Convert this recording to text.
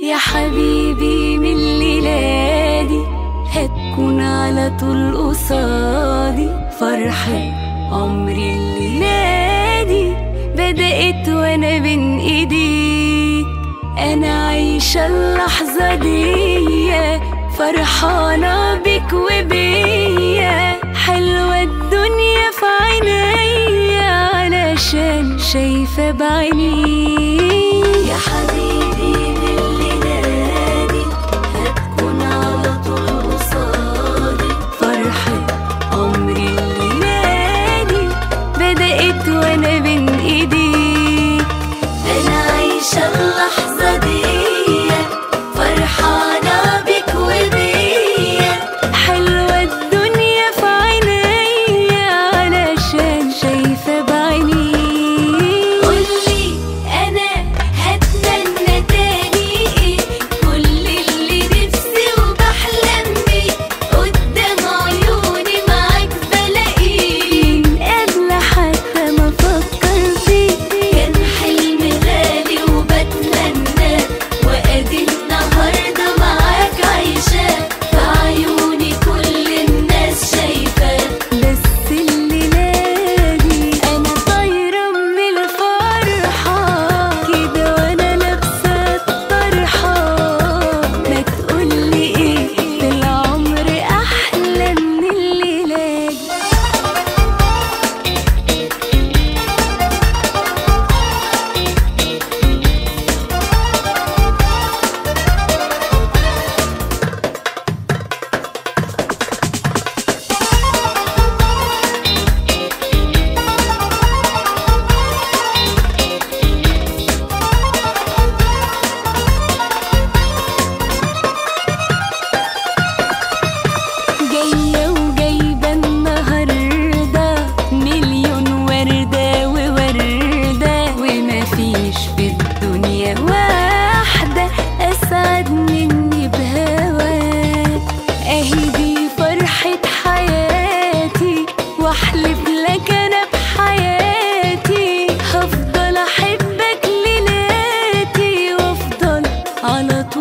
يا حبيبي من ليلادي هتكون على طول قصادي فرحة عمري الليلادي بدأت وانا بين ايديك انا عايشة اللحظة دي فرحانة بك وبيا حلوة الدنيا في عينيا علشان شايفة بعيني يا حبيبي من ليلادي هتكون على طول قصادي فرحة عمري الليلادي بدأت وانا بين ايديك انا عايشة اللحظة دي فرحانة بك وبيا حلوة الدنيا في عينيا علشان شايفة بعيني قولي انا هتمنى تاني ايه كل اللي نفسي وبحلم بيه قدام عيوني معاك بلاقيه من قبل حتى ما افكر فيه كان حلم غالي وبتمنى وادي النهارده معاك عايشاه في عيوني كل الناس شايفاه بس الليلة دي انا طايرة من الفرحة كده وانا لابسة الطرحة ما تقولي ايه في العمر احلى من الليلة دي جاية وجايبة النهاردة مليون وردة ووردة ومفيش في الدنيا واحدة أسعد مني بهواك أهي دي فرحة حياتي وأحلف لك أنا بحياتي هفضل أحبك ليلاتي وأفضل على طول